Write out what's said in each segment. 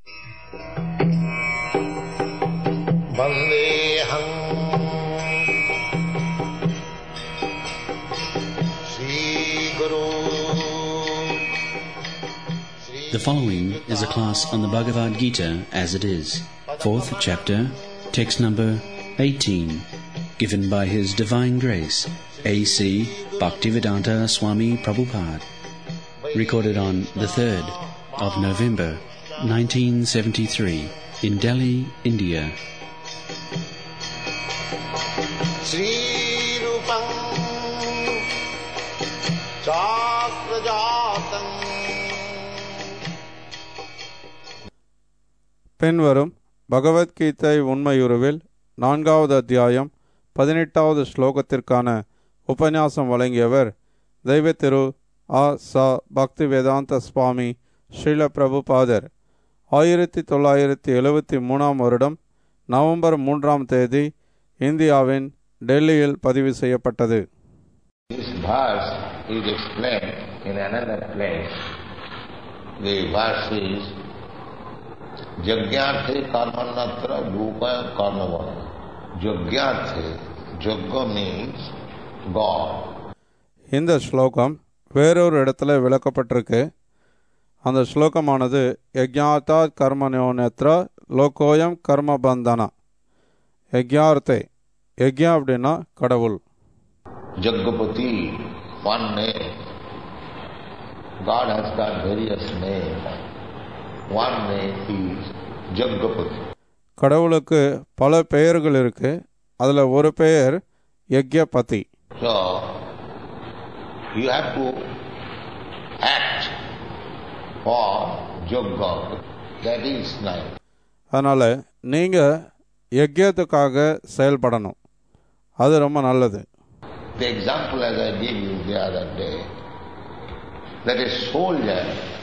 वन्देऽहम् श्रीगुरु The following is a class on the Bhagavad Gita as it is, fourth chapter, text number 18, given by His Divine Grace, A.C. Bhaktivedanta Swami Prabhupada, recorded on the 3rd of November 1973 in Delhi, India. श्रीरूपम् चाक्रजातम् பின்வரும் பகவத்கீதை உண்மையுருவில் நான்காவது அத்தியாயம் பதினெட்டாவது ஸ்லோகத்திற்கான உபன்யாசம் வழங்கியவர் தெய்வ திரு ஆ ச பக்தி வேதாந்த சுவாமி ஸ்ரீல பிரபுபாதர் ஆயிரத்தி தொள்ளாயிரத்தி எழுவத்தி மூணாம் வருடம் நவம்பர் மூன்றாம் தேதி இந்தியாவின் டெல்லியில் பதிவு செய்யப்பட்டது This verse is explained in another place. The verse is Jagyarthe karmanatra rupa karmavana. Jagyarthe, Jagya means God. இந்த ஸ்லோகம் வேறொரு இடத்துல விளக்கப்பட்டிருக்கு அந்த ஸ்லோகமானது யஜ்ஞாத்தா கர்மனோனேத்ர லோகோயம் கர்ம பந்தனா யஜ்ஞார்த்தே யஜ்யா அப்படின்னா கடவுள் Jaggapati, one name. God has got various names. One name is Jaggapati. கடவுளுக்கு பல பெயர்கள் இருக்கு அதில் ஒரு பெயர் யஜ்யபதி So, you have to act for Jagga. That is nice. அதனால் நீங்கள் யஜ்யத்துக்காக செயல்படணும் அது ரொம்ப நல்லது The example as I gave you the other day, that a soldier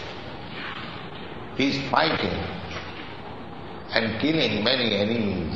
is fighting and killing many enemies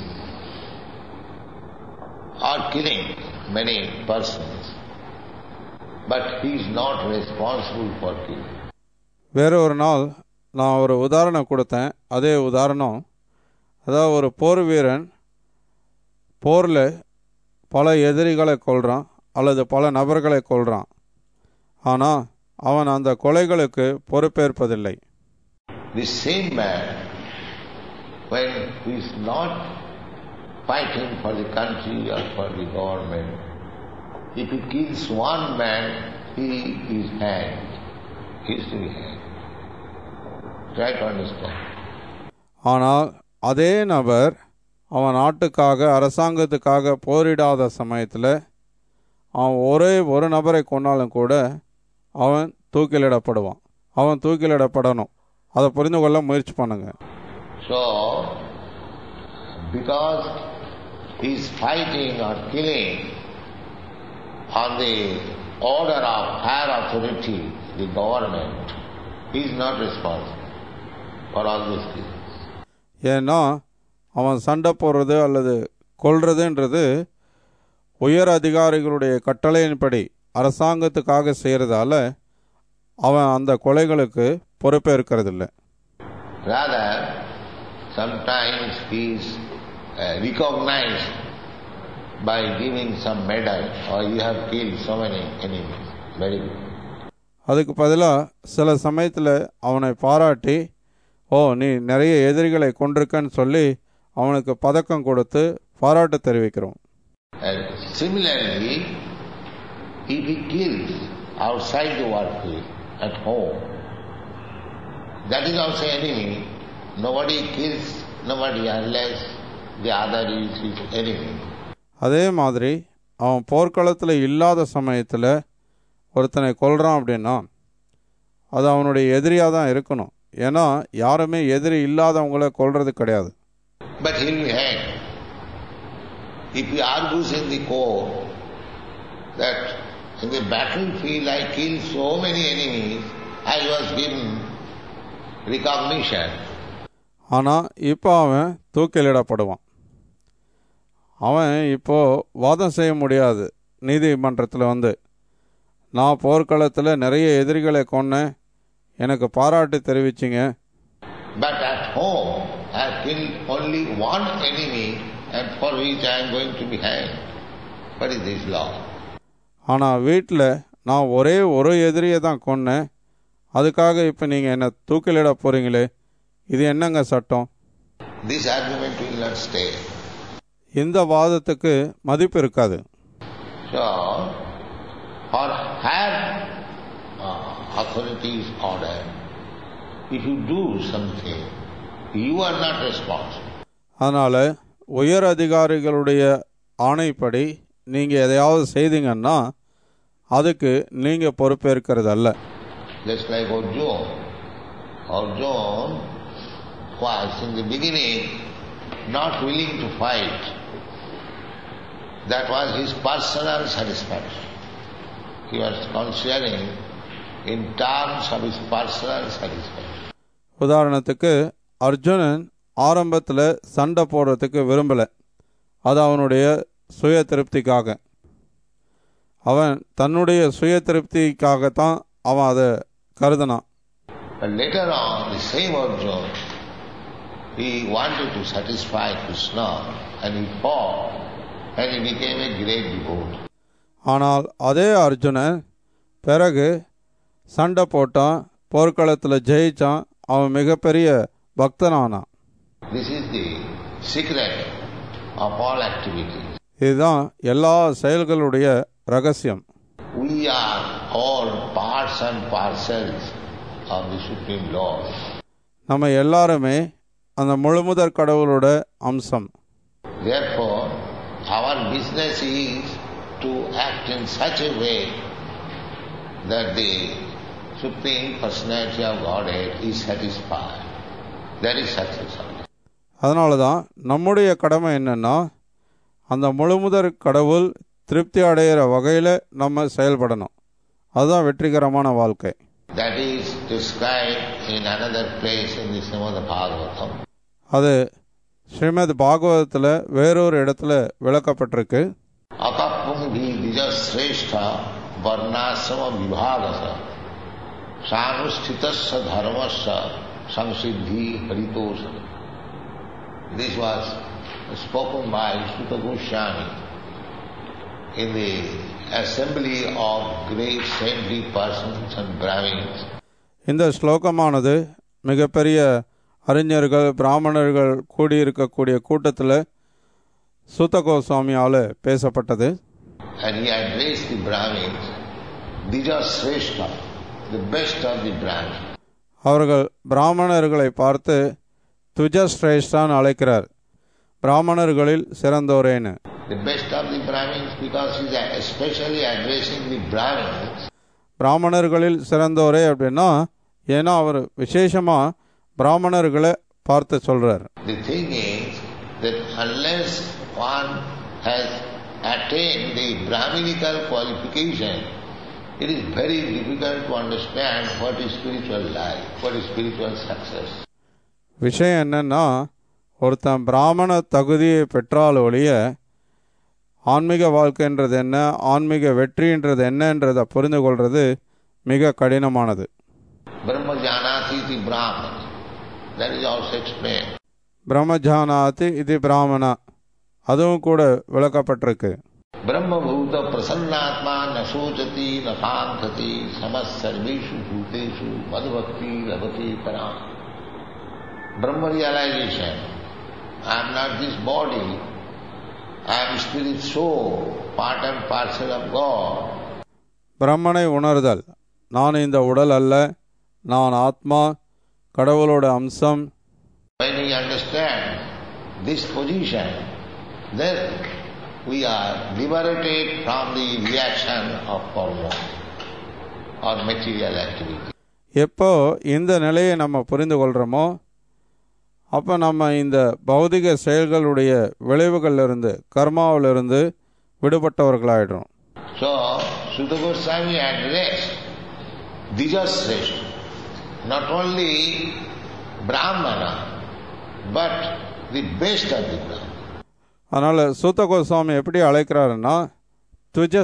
or killing many persons, but he is not responsible for killing. வேற ஒரு நாள் நான் ஒரு உதாரணம் கொடுத்தேன் அதே உதாரணம் அதாவது ஒரு போர் வீரன் போரில் பல எதிரிகளை கொல்றான் அல்லது பல நபர்களை கொல்றான் ஆனால் அவன் அந்த கொலைகளுக்கு பொறுப்பேற்பதில்லை The same man, when he is not fighting for the country or for the government, if he kills one man, he is hanged. He is to be hanged. Try to understand. ஆனால் அதே நபர் அவன் நாட்டுக்காக அரசாங்கத்துக்காக போரிடாத சமயத்தில் அவன் ஒரே ஒரு நபரை கொன்னாலும் கூட அவன் தூக்கிலிடப்படுவான் அவன் தூக்கிலிடப்படணும் அதை புரிந்து கொள்ள முயற்சி பண்ணுங்க So, because he is fighting or killing on the order of higher authority, the government, he is not responsible for all these things. ஏன்னா அவன் சண்டை போடுறது அல்லது கொல்றதுன்றது உயர் அதிகாரிகளுடைய கட்டளையின்படி அரசாங்கத்துக்காக செய்கிறதால அவன் அந்த கொலைகளுக்கு பொறுப்பேற்கிறதில்ல Rather, sometimes he is uh, recognized by giving some medal or you have killed so many enemies. Very good. அதுக்கு பதிலாக சில சமயத்தில் அவனை பாராட்டி ஓ நீ நிறைய எதிரிகளை கொண்டிருக்கன்னு சொல்லி அவனுக்கு பதக்கம் கொடுத்து பாராட்டு தெரிவிக்கிறோம் And similarly, if he kills outside the workplace, at home, that is also enemy. Nobody kills nobody unless the other is his enemy. அதே மாதிரி அவன் போர்க்களத்தில் இல்லாத சமயத்தில் ஒருத்தனை கொல்றான் அப்படின்னா அது அவனுடைய எதிரியாக தான் இருக்கணும் ஏன்னா யாருமே எதிரி இல்லாதவங்கள கொல்றது கிடையாது But he will be hanged. If he argues in the court that in the battlefield I killed so many enemies, I was given recognition. ஆனால் இப்போ அவன் தூக்கிலிடப்படுவான் அவன் இப்போ வாதம் செய்ய முடியாது நீதிமன்றத்தில் வந்து நான் போர்க்களத்தில் நிறைய எதிரிகளை கொன்னேன் எனக்கு பாராட்டு தெரிவிச்சிங்க But at home, I have killed only one enemy and for which I am going to be hanged. What is this law? ஆனால் வீட்டில் நான் ஒரே ஒரு எதிரியை தான் கொன்னேன் அதுக்காக இப்போ நீங்கள் என்னை தூக்கிலிட போகிறீங்களே இது என்னங்க சட்டம் This argument will not stay. இந்த வாதத்துக்கு மதிப்பு இருக்காது So, for higher uh, authorities order, if you do something, you are not responsible. அதனால் உயர் அதிகாரிகளுடைய ஆணைப்படி நீங்கள் எதையாவது செய்தீங்கன்னா அதுக்கு நீங்கள் பொறுப்பேற்கிறதல்ல Just like Arjun. Arjun was in the beginning not willing to fight. That was his personal satisfaction. He was considering in terms of his personal satisfaction. உதாரணத்துக்கு அர்ஜுனன் ஆரம்பத்தில் சண்டை போடுறதுக்கு விரும்பலை அது அவனுடைய சுய திருப்திக்காக அவன் தன்னுடைய சுய திருப்திக்காகத்தான் அவன் அதை கருதினான் But later on, the same Arjun, he wanted to satisfy Krishna and he fought and he became a great devotee. ஆனால் அதே அர்ஜுனன் பிறகு சண்டை போட்டான் போர்க்களத்தில் ஜெயிச்சான் அவன் மிகப்பெரிய பக்தனானான் This is the secret of all activities. இதுதான் எல்லா செயல்களுடைய ரகசியம் We are all parts and parcels of the Supreme Lord. நம்ம எல்லாருமே அந்த முழுமுதற் கடவுளோட அம்சம் Therefore, our business is to act in such a way that the Supreme Personality of Godhead is satisfied. That is success. அதனால தான் நம்முடைய கடமை என்னன்னா அந்த முழுமுதற் கடவுள் திருப்தி அடைகிற வகையில் நம்ம செயல்படணும் அதுதான் வெற்றிகரமான வாழ்க்கை That is described in another place in the Srimad Bhagavatam. அது ஸ்ரீமத் பாகவதத்தில் வேறொரு இடத்துல விளக்கப்பட்டிருக்கு अकपुंगी द्विजश्रेष्ठ वर्णाश्रम विभागस सानुष्ठित धर्मस संसिद्धि हरितोष this was spoken by Sutta Goswami in the assembly of great saintly persons and Brahmins. இந்த ஸ்லோகமானது மிகப்பெரிய அறிஞர்கள் பிராமணர்கள் கூடியிருக்கக்கூடிய கூட்டத்தில் சூத்த கோஸ்வாமியால் பேசப்பட்டது And he addressed the Brahmins, Dija Sreshta, the best of the Brahmins. அவர்கள் பிராமணர்களை பார்த்து துஜஸ்ரேஷ்டான்னு அழைக்கிறார் பிராமணர்களில் சிறந்தோரேன்னு The best of the Brahmins because he is especially addressing the Brahmins. பிராமணர்களில் சிறந்தோரே அப்படின்னா ஏன்னா அவர் விசேஷமாக பிராமணர்களை பார்த்து சொல்கிறார் The thing is that unless one has attained the Brahminical qualification, it is very difficult to understand what is spiritual life, what is spiritual success. விஷயம் என்னன்னா ஒருத்தன் பிராமண தகுதியை பெற்றால் ஒழிய ஆன்மீக வாழ்க்கைன்றது என்ன ஆன்மீக வெற்றின்றது என்னன்றதை புரிந்து கொள்வது மிக கடினமானது Brahma janati iti Brahman. That is also explained. பிரம்மஜானாதி இது பிராமணா அதுவும் கூட விளக்கப்பட்டிருக்கு ब्रह्मभूत प्रसन्नात्मा न शोचति न कांक्षति समस्त सर्वेषु भूतेषु मदभक्ति लभते परा ब्रह्म realization I am not this body I am spirit soul part and parcel of God பிரம்மனை உணர்தல் நான் இந்த உடல் அல்ல நான் ஆத்மா கடவுளோட அம்சம் When we understand this position, then we are liberated from the reaction of karma or material activity. எப்போ இந்த நிலையை நம்ம புரிந்து கொள்கிறோமோ அப்போ நம்ம இந்த பௌதிக செயல்களுடைய விளைவுகளிலிருந்து கர்மாவிலிருந்து விடுபட்டவர்களாயிடுறோம் So, Sutta Goswami addressed Dijasreshta, not only Brahmana, but the best of the Brahmana. அதனால் சூத்த கோஸ்வாமி எப்படி அழைக்கிறாருன்னா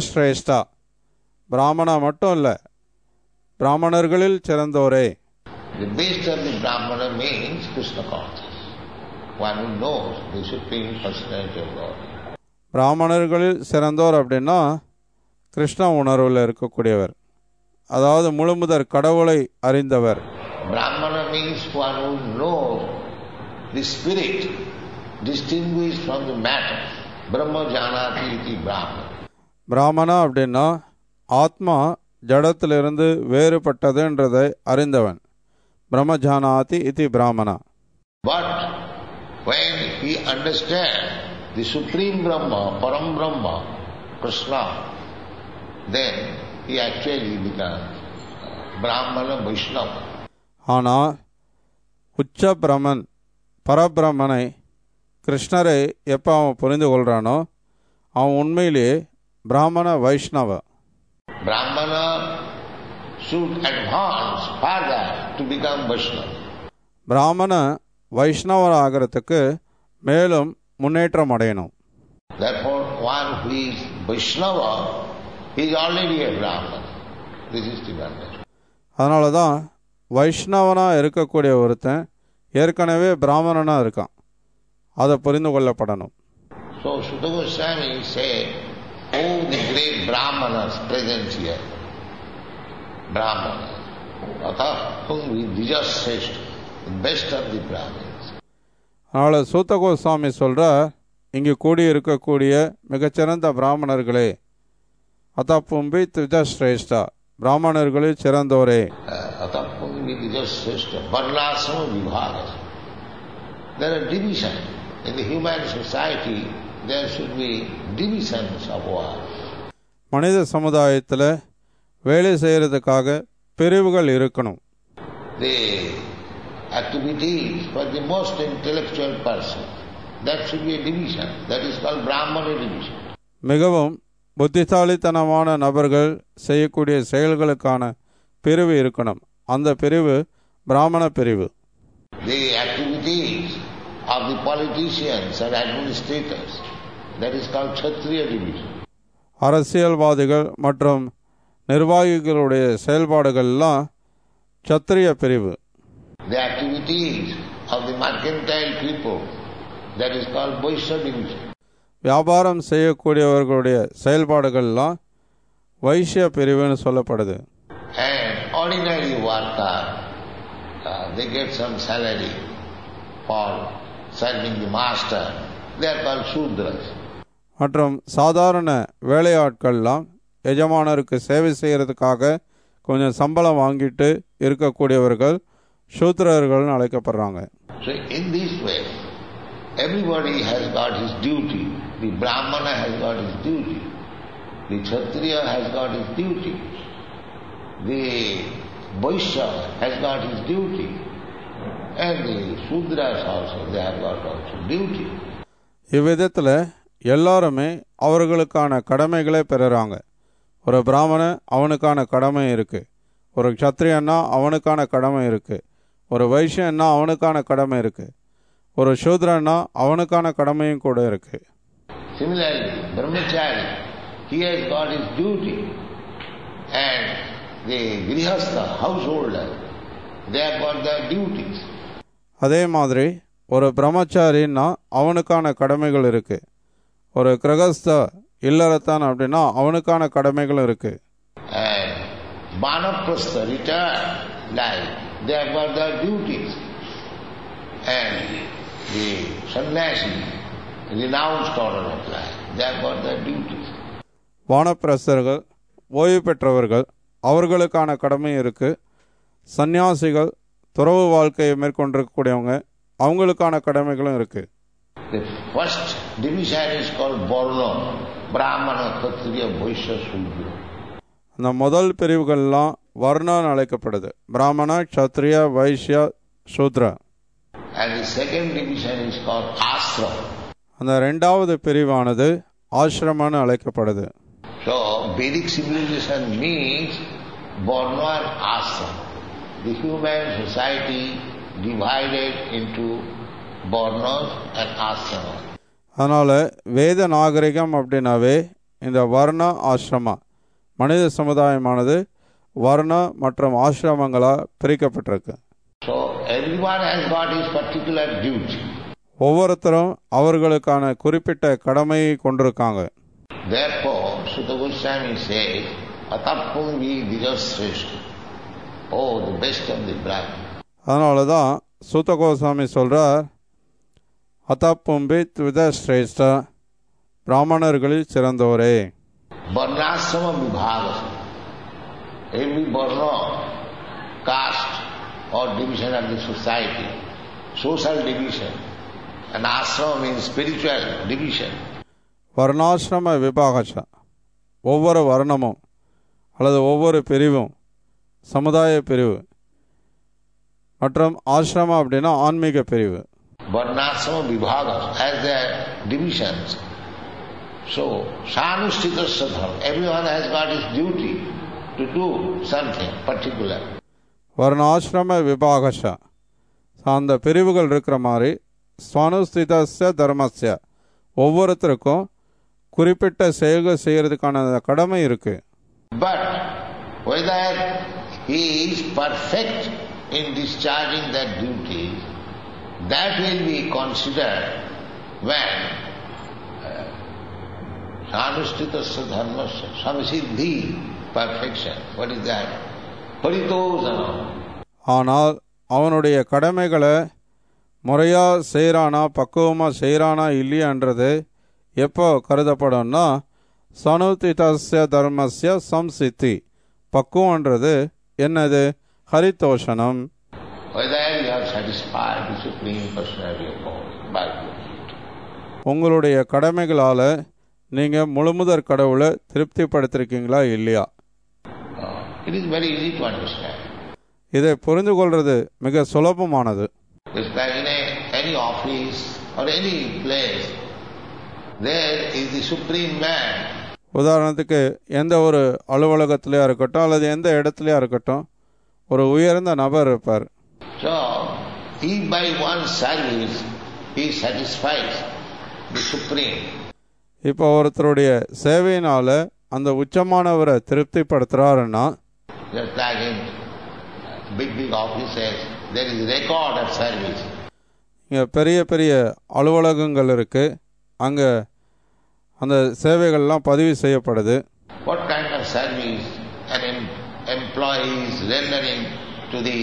துஜஸ்ரேஷ்டா பிராமணா மட்டும் இல்லை பிராமணர்களில் சிறந்தோரே The best of the Brahmana means Krishna conscious. One who knows the Supreme Personality of God. பிராமணர்களில் சிறந்தோர் அப்படின்னா கிருஷ்ண உணர்வில் இருக்கக்கூடியவர் அதாவது முழுமுதற் கடவுளை அறிந்தவர் Brahmana means one who knows the spirit distinguished from the matter. Brahma janati iti Brahmana. பிராமணா அப்படின்னா ஆத்மா ஜடத்திலிருந்து வேறுபட்டதுன்றதை அறிந்தவன் பிரம்மஜானாதி இதி பிராமணா But when he understands the Supreme Brahma, Param Brahma, Krishna, then he actually becomes Brahmana Vaishnava. ஆனால் உச்ச பிரமன் பரபிரமனை கிருஷ்ணரை எப்போ அவன் புரிந்து கொள்கிறானோ அவன் உண்மையிலேயே பிராமண வைஷ்ணவ Brahmana should advance further to become Vaishnava. பிராமண வைஷ்ணவர் ஆகிறதுக்கு மேலும் முன்னேற்றம் அடையணும் Therefore, one who is Vaishnava is already a Brahmana. This is the understanding. அதனால தான் வைஷ்ணவனாக இருக்கக்கூடிய ஒருத்தன் ஏற்கனவே பிராமணனாக இருக்கான் அதை புரிந்து கொள்ளப்படணும் So Sutta Goswami said, all the great Brahmanas present here, Brahmanas, Atha Pungvi Dijasreshta, the best of the Brahmins. அதனால் சூத்த கோஸ்வாமி சொல்கிறார் இங்கு கூடி இருக்கக்கூடிய மிகச்சிறந்த பிராமணர்களே அத்தப்பும்பி திஜஸ்ரேஷ்டா பிராமணர்களில் சிறந்தோரே Uh, Atha Pungvi Dijasreshta, Varnasama Vibhaga. There are divisions. In the human society, there should be divisions of work. மனித சமுதாயத்தில் வேலை செய்கிறதுக்காக பிரிவுகள் இருக்கணும் the activities for the most intellectual person. That should be a division. That is called Brahmana division. மிகவும் புத்திசாலித்தனமான நபர்கள் செய்யக்கூடிய செயல்களுக்கான பிரிவு இருக்கணும் அந்த பிரிவு பிராமண பிரிவு The activities of the politicians and administrators. That is called Kshatriya division. அரசியல்வாதிகள் மற்றும் நிர்வாகிகளுடைய செயல்பாடுகள்லாம் சத்திரிய பிரிவு The activities of the mercantile people. That is called Vaishya division. வியாபாரம் செய்யக்கூடியவர்களுடைய செயல்பாடுகள்லாம் வைஷ்ய பிரிவுன்னு சொல்லப்படுது And ordinary worker, uh, they get some salary for serving the master. They are called Shudras. மற்றும் சாதாரண வேலையாட்கள்லாம் எஜமானருக்கு சேவை செய்கிறதுக்காக கொஞ்சம் சம்பளம் வாங்கிட்டு இருக்கக்கூடியவர்கள் சூத்திரர்கள்னு அழைக்கப்படுறாங்க So in this way, everybody has got his duty. The Brahmana has got his duty. The Kshatriya has got his duty. The Vaishya has got his duty. And the Shudras also, they have got also duty. இவ்விதத்தில் எல்லாருமே அவர்களுக்கான கடமைகளை பெறுறாங்க ஒரு பிராமணன் அவனுக்கான கடமை இருக்குது ஒரு க்ஷத்ரியன்னா அவனுக்கான கடமை இருக்குது ஒரு வைஷ்யன்னா அவனுக்கான கடமை இருக்குது ஒரு சூத்ரன்னா அவனுக்கான கடமையும் கூட இருக்குது Similarly, Brahmachari, he has got his duty. And the Grihastha, householder, they have got their duties. அதே மாதிரி ஒரு பிரம்மச்சாரின்னா அவனுக்கான கடமைகள் இருக்குது ஒரு கிரகஸ்த இல்லறத்தான் அப்படின்னா அவனுக்கான கடமைகளும் இருக்குது And Banaprastha, retired life, they have got their duties. And the sannyasi, renounced order of life, they have got their duties. வானப்பிரஸ்தர்கள் ஓய்வு பெற்றவர்கள் அவர்களுக்கான கடமை இருக்குது சந்நியாசிகள் துறவு வாழ்க்கையை மேற்கொண்டிருக்கக்கூடியவங்க அவங்களுக்கான கடமைகளும் இருக்குது The first division is called Varna, Brahmana, Kshatriya, Vaishya, Shudra. அந்த முதல் பிரிவுகள்லாம் வர்ணான்னு அழைக்கப்படுது பிராமணா Kshatriya Vaishya சூத்ரா And the second division is called Ashram. அந்த ரெண்டாவது பிரிவானது ஆசிரமான்னு அழைக்கப்படுது So Vedic civilization means Varna and Ashram. The human society divided into Varnas and Ashramas. அதனால் வேத நாகரிகம் அப்படின்னாவே இந்த வர்ண ஆசிரமா மனித சமுதாயமானது வர்ண மற்றும் ஆசிரமங்களாக பிரிக்கப்பட்டிருக்கு Everyone has got his particular duty. ஒவ்வொருத்தரும் அவர்களுக்கான குறிப்பிட்ட கடமையை கொண்டிருக்காங்க Therefore, Sutta Goswami says, Atapumvi Dijasreshta. Oh, the best of the Brahman. அதனால தான் சூத்த கோஸ்வாமி சொல்கிறார் அத்தப்பும்பி வித ஸ்ரேஷ்டா பிராமணர்களில் சிறந்தோரே Varnasrama Vibhaga. Every Varna, caste or division of the society, social division. And ashrama means spiritual division. வர்ணாசிரம விபாகச்ச ஒவ்வொரு வர்ணமும் அல்லது ஒவ்வொரு பிரிவும் சமுதாய பிரிவு மற்றும் ஆசிரமம் அப்படின்னா ஆன்மீக பிரிவு Varnasrama Vibhaga as their divisions. So, Sanusthita dharma. Everyone has got his duty to do something particular. வர்ணாசிரம விபாகச்ச அந்த பிரிவுகள் இருக்கிற மாதிரி ஸ்வனுஸ்திதஸ்ய தர்மஸ்ய ஒவ்வொருத்தருக்கும் குறிப்பிட்ட செயல்கள் செய்கிறதுக்கான கடமை இருக்குது But whether he is perfect in discharging that duty, that will be considered when Sanusthita dharmasya, samsiddhi, perfection. What is that? Paritosana. ஆனால் அவனுடைய கடமைகளை முறையாக செய்கிறானா பக்குவமாக செய்கிறானா இல்லையான்றது எப்போ கருதப்படும்னா சனுதிதஸ்ய தர்மஸ்ய சம்சித்தி பக்குவன்றது என்னது ஹரிதோஷனம் Whether you have satisfied the Supreme Personality of God by your duty. உங்களுடைய கடமைகளால் நீங்கள் முழுமுதற் கடவுளை திருப்திப்படுத்திருக்கீங்களா இல்லையா Uh, it is very easy to understand. இதை புரிந்து கொள்வது மிக சுலபமானது It's like in a, any office or any place, there is the Supreme Man. உதாரணத்துக்கு எந்த ஒரு அலுவலகத்திலையா இருக்கட்டும் அல்லது எந்த இடத்துலையா இருக்கட்டும் ஒரு உயர்ந்த நபர் இருப்பார் So, if by one service he satisfies the Supreme, இப்போ ஒருத்தருடைய சேவையினால அந்த உச்சமானவரை திருப்திப்படுத்துறாருன்னா just like in big, big offices, there is record of service. இங்கே பெரிய பெரிய அலுவலகங்கள் இருக்குது அங்கே அந்த சேவைகள்லாம் பதிவு செய்யப்படுது What kind of service an em- employee is rendering to the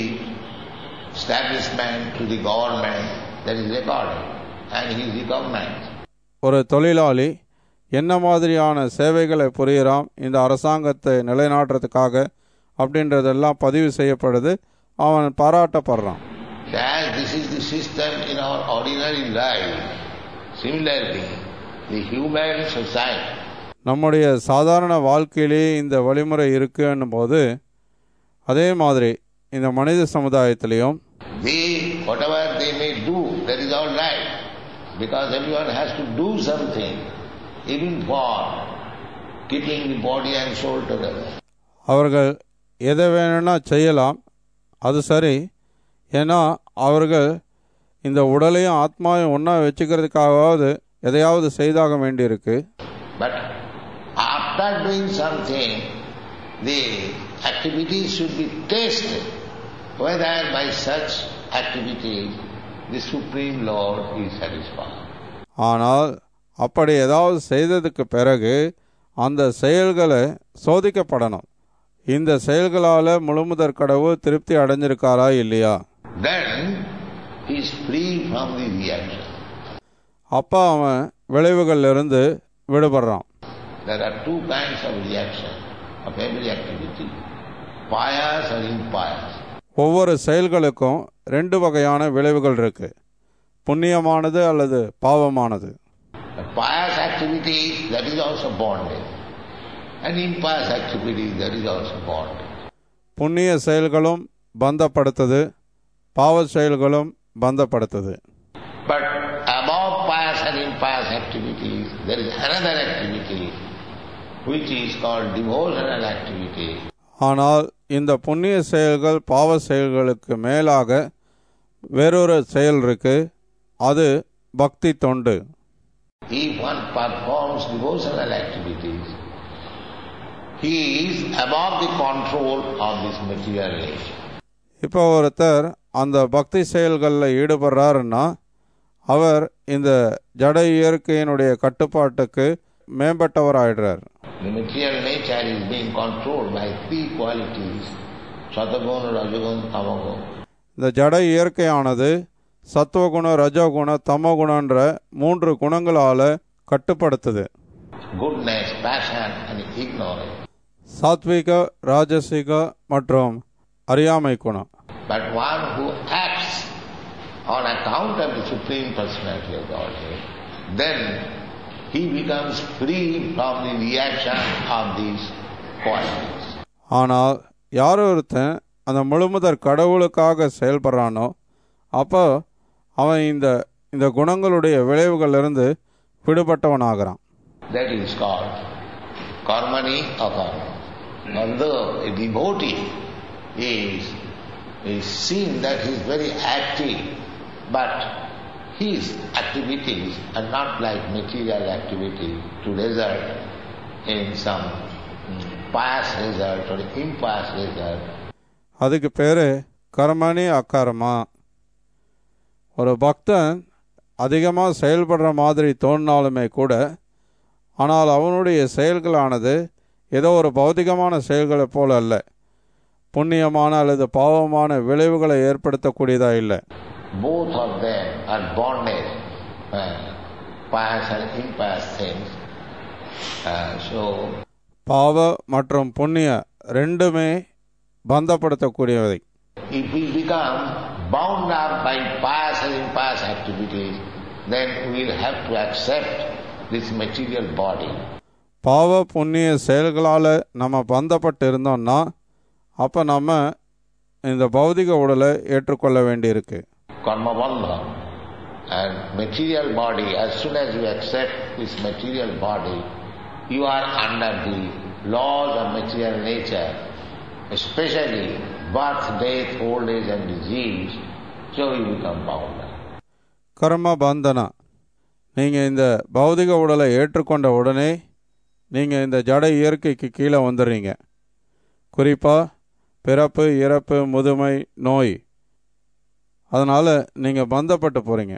establishment, to the government, that is recorded and he is recognized. ஒரு தொழிலாளி என்ன மாதிரியான சேவைகளை புரிகிறான் இந்த அரசாங்கத்தை நிலைநாட்டுறதுக்காக அப்படின்றதெல்லாம் பதிவு செய்யப்படுது அவன் பாராட்டப்படுறான் As this is the system in our ordinary life, similarly, the human society, நம்முடைய சாதாரண வாழ்க்கையிலேயே இந்த வழிமுறை இருக்குன்னும் போது அதே மாதிரி இந்த மனித சமுதாயத்திலையும் they, whatever they may do, that is all right, because everyone has to do something, even for keeping the body and soul together. அவர்கள் எதை வேணும்னா செய்யலாம் அது சரி ஏன்னா அவர்கள் இந்த உடலையும் ஆத்மாவையும் ஒன்றா வச்சுக்கிறதுக்காகவாவது எதையாவது செய்தாக வேண்டியிருக்கு But after doing something, the activities should be tested whether by such activities the Supreme Lord is satisfied. ஆனால் அப்படி ஏதாவது செய்ததுக்கு பிறகு அந்த செயல்களை சோதிக்கப்படணும் இந்த செயல்களால் முழுமுதற் கடவுள் திருப்தி அடைஞ்சிருக்காரா இல்லையா Then he is free from the reaction. அப்போ அவன் விளைவுகள்லேருந்து விடுபடுறான் There are two kinds of reaction of every activity, pious or impious. ஒவ்வொரு செயல்களுக்கும் ரெண்டு வகையான விளைவுகள் இருக்கு புண்ணியமானது அல்லது பாவமானது A pious activity, that is also bondage. And impious activity, that is also bondage. புண்ணிய செயல்களும் பந்தப்படுத்துது பாவ செயல்களும் பந்தப்படுத்துது But above pious and impious activities, there is another activity which is called devotional activity. ஆனால் இந்த புண்ணிய செயல்கள் பாவ செயல்களுக்கு மேலாக வேறொரு செயல் இருக்கு அது பக்தி தொண்டு If one performs devotional activities, he is above the control of this material nature. இப்போ ஒருத்தர் அந்த பக்தி செயல்களில் ஈடுபடுறாருன்னா அவர் இந்த ஜட இயற்கையினுடைய கட்டுப்பாட்டுக்கு மேம்பட்டவர் ஆயிடுறார் The material nature is being controlled by three qualities, Sataguna, Rajaguna, Tamaguna. இந்த ஜட இயற்கையானது சத்துவகுண ரஜோகுண தமோகுணன்ற மூன்று குணங்களால் கட்டுப்படுத்துது Goodness, passion and ignorance. சாத்விக ராஜசிக மற்றும் அறியாமை குணம் But one who acts on account of the Supreme Personality of Godhead, then he becomes free from the reaction of these qualities. ஆனால் யார் ஒருத்தன் அந்த முழுமுதற் கடவுளுக்காக செயல்படுறானோ அப்போ அவன் இந்த இந்த குணங்களுடைய விளைவுகளிலிருந்து விடுபட்டவனாகிறான் That is called karmani akarma. Although a devotee is, is seen that he is very active, but his activities are not like material activity to result in some mm, pious result or impious result. அதுக்கு பேர் கர்மணி அக்கர்மா ஒரு பக்தன் அதிகமாக செயல்படுற மாதிரி தோணினாலுமே கூட ஆனால் அவனுடைய செயல்களானது ஏதோ ஒரு பௌதிகமான செயல்களைப் போல அல்ல புண்ணியமான அல்லது பாவமான விளைவுகளை ஏற்படுத்தக்கூடியதாக இல்லை Both of them are bonded, uh, pious and impious things. Uh, so பாவ மற்றும் புண்ணிய ரெண்டுமே பந்தப்படுத்தக்கூடியவை If we become bound up by pious and impious activities, then we will have to accept this material body. பாவ புண்ணிய செயல்களால் நம்ம பந்தப்பட்டு இருந்தோம்னா அப்போ நம்ம இந்த பௌதிக உடலை ஏற்றுக்கொள்ள வேண்டியிருக்கு Karma bandha. And material body, as soon as you accept this material body, you are under the laws of material nature, especially birth, death, old age and disease, so you become bound up. கர்ம பந்தனா நீங்கள் இந்த பௌதிக உடலை ஏற்றுக்கொண்ட உடனே நீங்கள் இந்த ஜட இயற்கைக்கு கீழே வந்துடுறீங்க குறிப்பாக பிறப்பு இறப்பு முதுமை நோய் அதனால் நீங்கள் பந்தப்பட்டு போகிறீங்க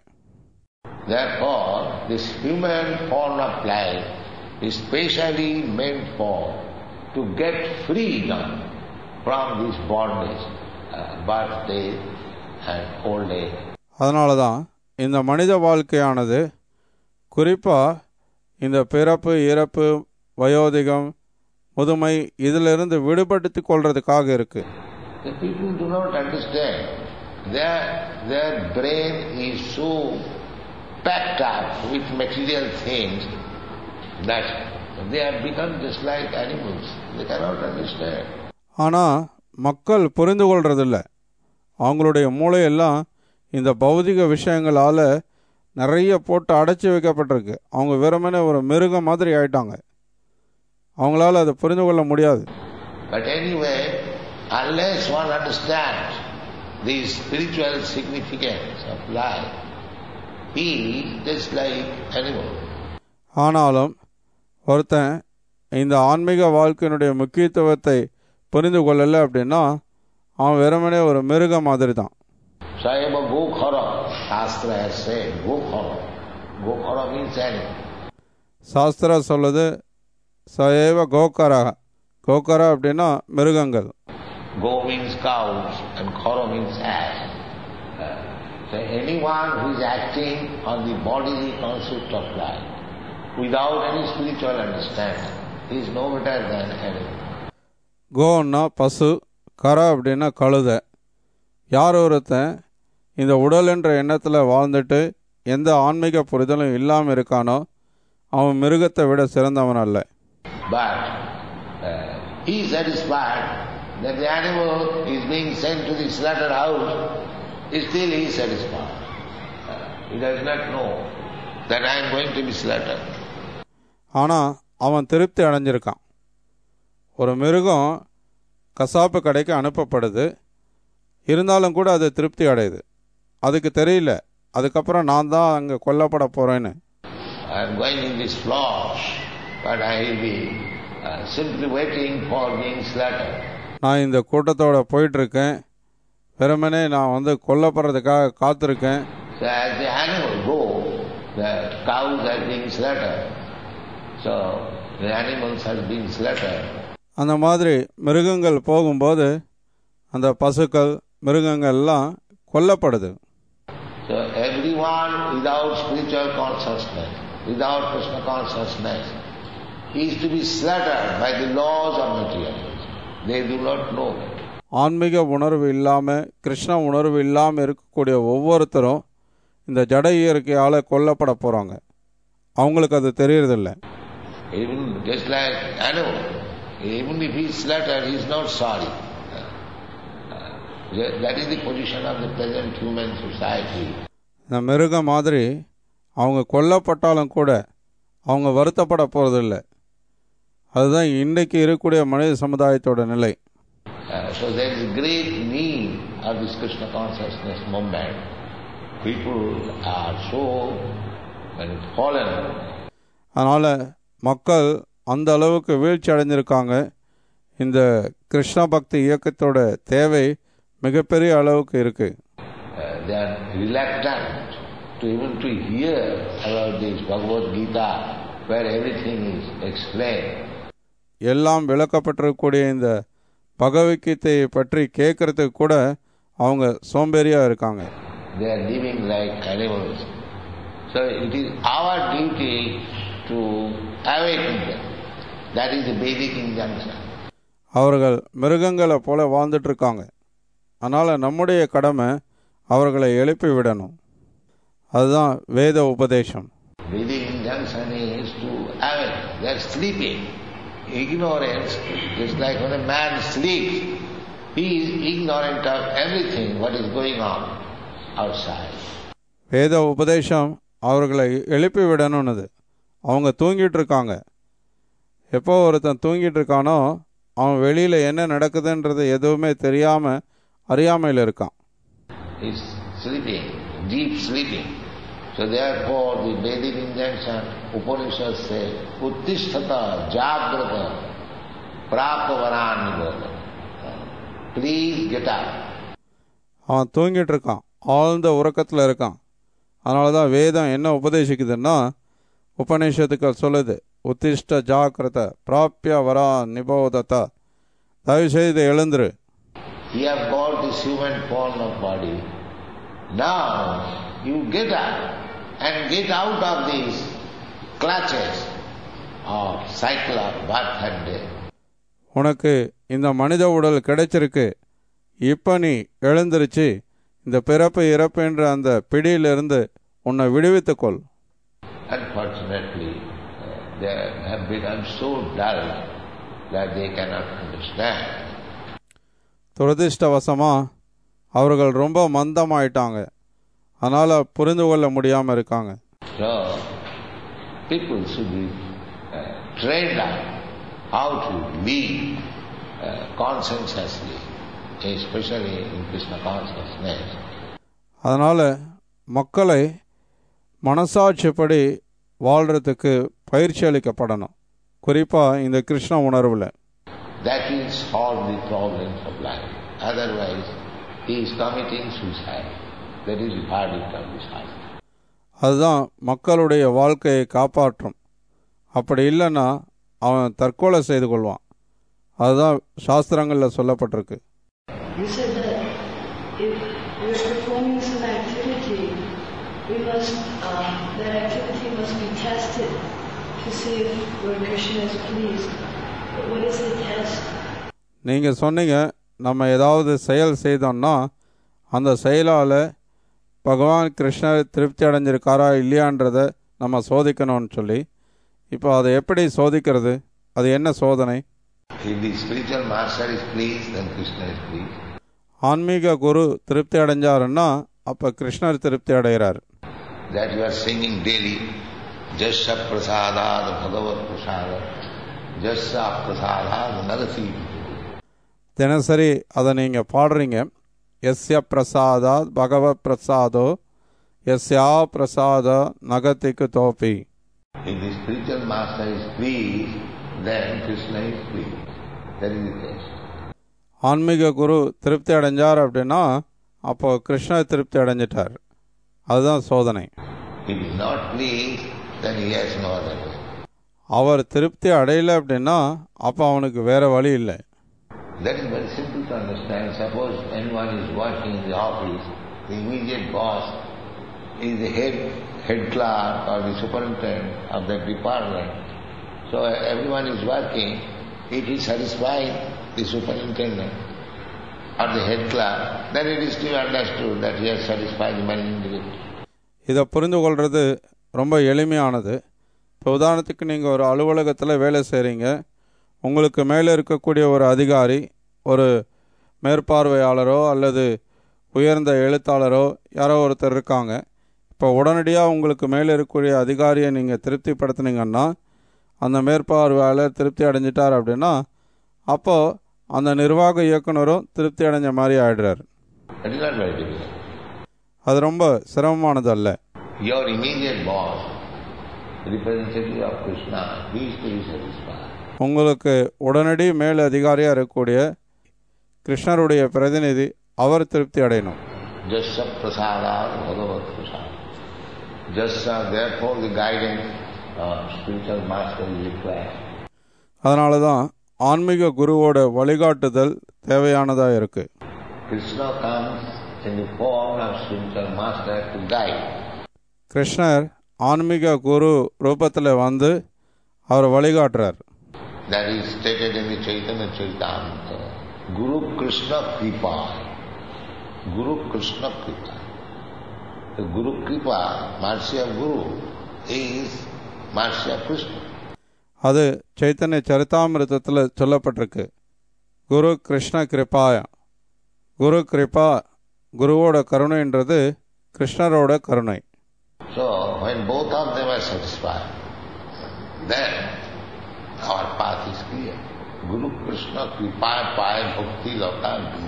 Therefore, this human form of life is specially meant for to get freedom from this bondage, uh, birth, death, and old age. அதனால தான் இந்த மனித வாழ்க்கையானது குறிப்பாக இந்த பிறப்பு இறப்பு வயோதிகம் முதுமை இதிலிருந்து விடுபடுத்தி கொள்றதுக்காக இருக்கு The people do not understand. Their, their brain is so packed up with material things that they have become just like animals. They cannot understand. ஆனால் மக்கள் புரிந்து கொள்றதில்ல அவங்களுடைய மூளையெல்லாம் இந்த பௌதிக விஷயங்களால் நிறைய போட்டு அடைச்சி வைக்கப்பட்டிருக்கு அவங்க வெறுமனே ஒரு மிருகம் மாதிரி ஆயிட்டாங்க அவங்களால அதை புரிந்து கொள்ள முடியாது But anyway, unless one understands the spiritual significance of life, he is just like animal. ஆனாலும் ஒருத்தன் இந்த ஆன்மீக வாழ்க்கையினுடைய முக்கியத்துவத்தை புரிந்து கொள்ளலை அப்படின்னா அவன் வெறுமனே ஒரு மிருகம் மாதிரி தான் Sayama Gokhara, Shastra has said, Gokhara. Gokhara means animal. சாஸ்திரா சொல்லுது சயேவ கோக்கரா கோக்கரா அப்படின்னா மிருகங்கள் Go means cows and Khara means ass. Uh, So anyone who is acting on the bodily concept of life without any spiritual understanding is no better than animal. கோன்னா பசு கரா அப்படின்னா கழுதை யார் ஒருத்தன் இந்த உடல் என்ற எண்ணத்தில் வாழ்ந்துட்டு எந்த ஆன்மீக புரிதலும் இல்லாமல் இருக்கானோ அவன் மிருகத்தை விட சிறந்தவன் அல்ல But uh, he is satisfied that the animal is being sent to the slaughterhouse, still he is satisfied. Uh, he does not know that I am going to be slaughtered. ஆனால் அவன் திருப்தி அடைஞ்சிருக்கான் ஒரு மிருகம் கசாப்பு கடைக்கு அனுப்பப்படுது இருந்தாலும் கூட அது திருப்தி அடையுது அதுக்கு தெரியல அதுக்கப்புறம் நான் தான் அங்கே கொல்லப்பட போகிறேன்னு I am going in this flash, but I will be uh, simply waiting for being slaughtered. நான் இந்த கூட்டத்தோட போயிட்டுருக்கேன் வெறுமனே நான் வந்து கொல்லப்படுறதுக்காக காத்திருக்கேன் So as the animal go, the cows are being slaughtered. So the animals are being slaughtered. அந்த மாதிரி மிருகங்கள் போகும்போது அந்த பசுக்கள் மிருகங்கள் எல்லாம் கொல்லப்படுது So everyone without spiritual consciousness, without Krishna consciousness, is to be slaughtered by the laws of materialism. They do not know. ஆன்மீக உணர்வு இல்லாமல் கிருஷ்ண உணர்வு இல்லாமல் இருக்கக்கூடிய ஒவ்வொருத்தரும் இந்த ஜட இயற்கையால் கொல்லப்பட போகிறாங்க அவங்களுக்கு அது தெரியறதில்ல Even just like animal, even if he is slaughtered, he is not sorry. Uh, That is the position of the present human society. இந்த மிருகம் மாதிரி அவங்க கொல்லப்பட்டாலும் கூட அவங்க வருத்தப்பட போகிறதில்ல அதுதான் இன்றைக்கு இருக்கக்கூடிய மனித சமுதாயத்தோட நிலை Uh, so there is great need of this Krishna consciousness movement. People are so well, fallen. அதனால் மக்கள் அந்த அளவுக்கு வீழ்ச்சி அடைஞ்சிருக்காங்க இந்த கிருஷ்ண பக்தி இயக்கத்தோட தேவை மிகப்பெரிய அளவுக்கு இருக்குது Uh, they are reluctant to even to hear about this Bhagavad Gita where everything is explained. எல்லாம் விளக்கப்பட்டிருக்கக்கூடிய இந்த பகவத்கீதையை பற்றி கேட்கறதுக்கு கூட அவங்க சோம்பேறியாக இருக்காங்க They are living like animals. So it is our duty to awaken them. That is the Vedic injunction. அவர்கள் மிருகங்களை போல வாழ்ந்துட்டு இருக்காங்க அதனால் நம்முடைய கடமை அவர்களை எழுப்பி விடணும் அதுதான் வேத உபதேசம் Vedic injunction is to awaken. They are sleeping. Ignorance is like when a man sleeps, he is ignorant of everything what is going on outside. வேத உபதேசம் அவர்களை எழுப்பி விடணும்னுது அவங்க தூங்கிட்டு இருக்காங்க எப்போ ஒருத்தன் தூங்கிட்டு இருக்கானோ அவன் வெளியில் என்ன நடக்குதுன்றது எதுவுமே தெரியாமல் அறியாமையில் இருக்கான் He is sleeping, deep sleeping. So therefore the Vedic injunction, Upanishads say, Uttisthata jagrata prapavaran Please get up. அவன் தூங்கிட்டு இருக்கான் ஆழ்ந்த உறக்கத்தில் இருக்கான் அதனால தான் வேதம் என்ன உபதேசிக்குதுன்னா உபநிஷத்துக்கள் சொல்லுது உத்திஷ்ட ஜாக்கிரத பிராப்பிய வரா நிபோதத தயவு செய்து எழுந்துரு You have got this human form of body. Now you get up and get out of these clutches of cycle of birth and death. உனக்கு இந்த மனித உடல் கிடைச்சிருக்கு இப்போ நீ எழுந்திருச்சு இந்த பிறப்பு இறப்பு என்ற அந்த பிடியிலிருந்து உன்னை விடுவித்துக்கொள் Unfortunately, uh, they have become so dull that they cannot understand. துரதிர்ஷ்டவசமாக அவர்கள் ரொம்ப மந்தமாயிட்டாங்க அதனால் புரிந்து கொள்ள முடியாமல் இருக்காங்க So, people should be uh, trained up how to live uh, conscientiously, especially in Krishna consciousness. அதனால் மக்களை மனசாட்சிப்படி வாழ்கிறதுக்கு பயிற்சி அளிக்கப்படணும் குறிப்பாக இந்த கிருஷ்ண உணர்வில் That will solve the problems of life. Otherwise, he is committing suicide. That is the verdict of the Shastra. அதுதான் மக்களுடைய வாழ்க்கையை காப்பாற்றும் அப்படி இல்லைன்னா அவன் தற்கொலை செய்து கொள்வான் அதுதான் சாஸ்திரங்களில் சொல்லப்பட்டிருக்கு You said that if we're performing some activity, we must, uh, that activity must be tested to see if Lord Krishna is pleased. But what is the test? நீங்கள் சொன்னீங்க நம்ம ஏதாவது செயல் செய்தோம்னா அந்த செயலால் பகவான் கிருஷ்ணர் திருப்தி அடைஞ்சிருக்காரா இல்லையான்றதை நம்ம சோதிக்கணும்னு சொல்லி இப்போ அதை எப்படி சோதிக்கிறது அது என்ன சோதனை If the spiritual master is pleased, then Krishna is pleased. ஆன்மீக குரு திருப்தி அடைஞ்சாருன்னா அப்போ கிருஷ்ணர் திருப்தி அடைகிறார் That you are singing daily, Jasya prasadad bhagavat prasada, Jasya prasadad narasi. தினசரி அதை நீங்கள் பாடுறீங்க எஸ்ய பிரசாதாத் பகவத் பிரசாதோ எஸ்யா பிரசாத நகத்திக்கு தோப்பி If the spiritual master is pleased, then Krishna is pleased. That is the test. ஆன்மீக குரு திருப்தி அடைஞ்சார் அப்படின்னா அப்போ கிருஷ்ணர் திருப்தி அடைஞ்சிட்டார் அதுதான் சோதனை If he is not pleased, then he has no other way. அவர் திருப்தி அடையல அப்படின்னா அப்போ அவனுக்கு வேற வழி இல்லை That is very simple to understand. Suppose anyone is working in the office, the immediate boss is the head, head clerk or the superintendent of that department. So everyone is working. If he satisfies the superintendent or the head clerk, then it is still understood that he has satisfied the managing director. இதை புரிந்து கொள்வது ரொம்ப எளிமையானது இப்போ உதாரணத்துக்கு நீங்கள் ஒரு அலுவலகத்தில் வேலை செய்கிறீங்க உங்களுக்கு மேலே இருக்கக்கூடிய ஒரு அதிகாரி ஒரு மேற்பார்வையாளரோ அல்லது உயர்ந்த எழுத்தாளரோ யாரோ ஒருத்தர் இருக்காங்க இப்போ உடனடியாக உங்களுக்கு மேலே இருக்கக்கூடிய அதிகாரியை நீங்கள் திருப்திப்படுத்துனீங்கன்னா அந்த மேற்பார்வையாளர் திருப்தி அடைஞ்சிட்டார் அப்படின்னா அப்போது அந்த நிர்வாக இயக்குனரும் திருப்தி அடைஞ்ச மாதிரி ஆயிடுறார் That is not very difficult. அது ரொம்ப சிரமமானது அல்ல Your immediate boss, representative of Krishna, he is to be satisfied. உங்களுக்கு உடனடி மேல் அதிகாரியாக இருக்கக்கூடிய கிருஷ்ணருடைய பிரதிநிதி அவர் திருப்தி அடையணும் Jasya prasada bhagavat prasada. Jasya, therefore the guidance of spiritual master is required. அதனால தான் ஆன்மீக குருவோட வழிகாட்டுதல் தேவையானதாக இருக்குது Krishna comes in the form of spiritual master to guide. கிருஷ்ணர் ஆன்மீக குரு ரூபத்தில் வந்து அவர் வழிகாட்டுறார் That is stated in the Chaitanya Charitamrita. Guru Krishna Kripa. Guru Krishna Kripa. The Guru Kripa, mercy of Guru, is mercy of Krishna. அது சைத்தன்ய சரிதாமிரதத்தில் சொல்லப்பட்டிருக்கு குரு கிருஷ்ண கிருபாய குரு கிருபா குருவோட கருணைன்றது கிருஷ்ணரோட கருணை So when both of them are satisfied, then our path is clear. Guru Krishna Kripa Paya Bhakti Loka Bhi.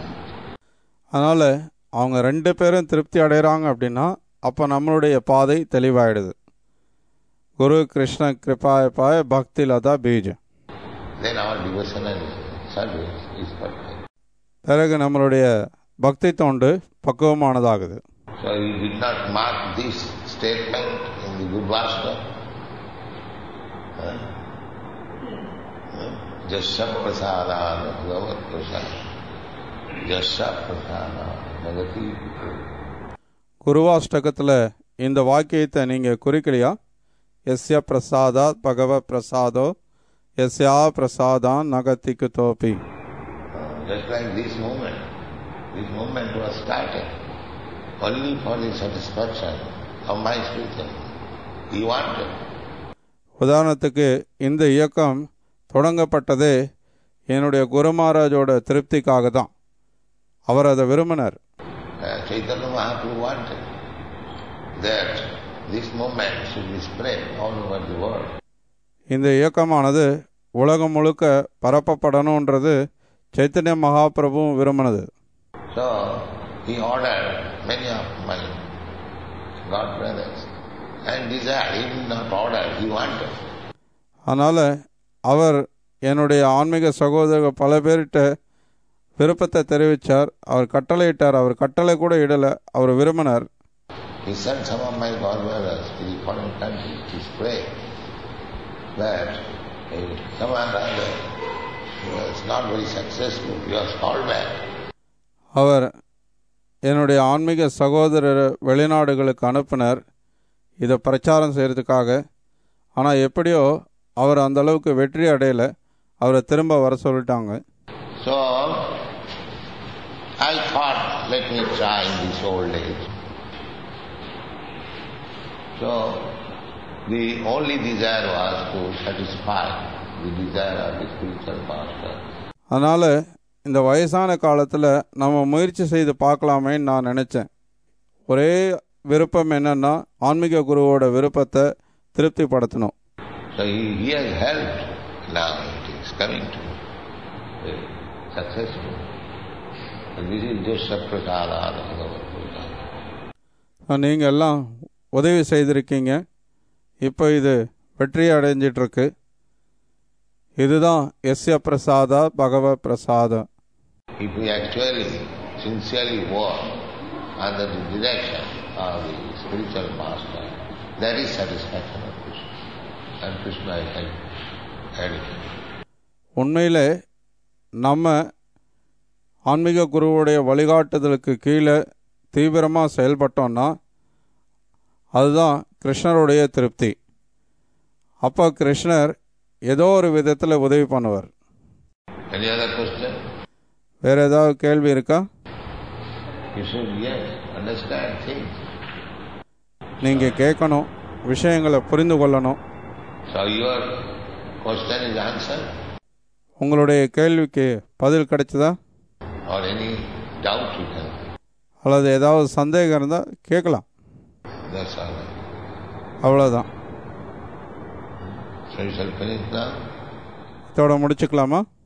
அதனால் அவங்க ரெண்டு பேரும் திருப்தி அடைகிறாங்க அப்படின்னா அப்போ நம்மளுடைய பாதை தெளிவாயிடுது குரு கிருஷ்ண கிருபாய பாய பக்தி Latha பீஜ் Then our devotional service is perfect. பிறகு நம்மளுடைய பக்தி தொண்டு பக்குவமானதாகுது So you did not mark this statement in the Gurvasta. Huh? Huh? Jasya prasada bhagavat prasada. Jasya prasada bhagati குருவாஷ்டகத்தில் இந்த வாக்கியத்தை நீங்கள் குறிக்கலையா எஸ்ய Prasada பகவ பிரசாதோ எஸ்யா பிரசாதான் நகத்திக்கு தோப்பி Uh, Just like this movement. This movement was started only for the satisfaction of my spiritual. He wanted. உதாரணத்துக்கு இந்த இயக்கம் தொடங்கப்பட்டதே என்னுடைய குரு மகாராஜோட திருப்திக்காக தான் அவர் அதை விரும்பினார் Uh, Chaitanya Mahaprabhu wanted that this movement should be spread all over the world. இந்த இயக்கமானது உலகம் முழுக்க பரப்பப்படணுன்றது Chaitanya மகாபிரபுவும் விரும்பினது So he ordered many of my God brothers and desired, he did not order, he wanted. அதனால் அவர் என்னுடைய ஆன்மீக சகோதரர்கள் பல பேர்கிட்ட விருப்பத்தை தெரிவித்தார் அவர் கட்டளையிட்டார் அவர் கட்டளை கூட இடலை அவர் விரும்பினார் He sent some of my God brothers to the foreign country to pray that uh, someone rather he was not very successful, he was called back. அவர் என்னுடைய ஆன்மீக சகோதரர் வெளிநாடுகளுக்கு அனுப்பினார் இதை பிரச்சாரம் செய்கிறதுக்காக ஆனால் எப்படியோ அவர் அந்த அளவுக்கு வெற்றி அடையலை அவரை திரும்ப வர சொல்லிட்டாங்க So I thought, let me try in this old age. So the only desire was to satisfy the desire of the spiritual master. அதனால் இந்த வயசான காலத்தில் நம்ம முயற்சி செய்து பார்க்கலாமேன்னு நான் நினச்சேன் ஒரே விருப்பம் என்னன்னா ஆன்மீக குருவோட விருப்பத்தை திருப்திப்படுத்தணும் So he, he has helped. Now it is coming to be successful. And this is just a prasada Bhagavad Gita. நீங்கள் எல்லாம் உதவி செய்திருக்கீங்க இப்போ இது வெற்றி அடைஞ்சிட்ருக்கு இதுதான் எஸ்ய பிரசாதா பகவ பிரசாதம் if we actually sincerely work under the direction of the spiritual master, that is satisfaction of Krishna. And Krishna is like everything. உண்மையிலே நம்ம ஆன்மீக குருவுடைய வழிகாட்டுதலுக்கு கீழே தீவிரமாக செயல்பட்டோம்னா அதுதான் கிருஷ்ணருடைய திருப்தி அப்போ கிருஷ்ணர் ஏதோ ஒரு விதத்தில் உதவி பண்ணுவார் Any other question? வேறு ஏதாவது கேள்வி இருக்கா You should, yes, understand things. நீங்கள் கேட்கணும் விஷயங்களை புரிந்து கொள்ளணும் So your question is answered உங்களுடைய கேள்விக்கு பதில் கிடைச்சதா or any doubt you can. அல்லது ஏதாவது சந்தேகம் இருந்தால் கேட்கலாம் That's all. அவ்வளோதான் So you shall finish now. இதோட முடிச்சுக்கலாமா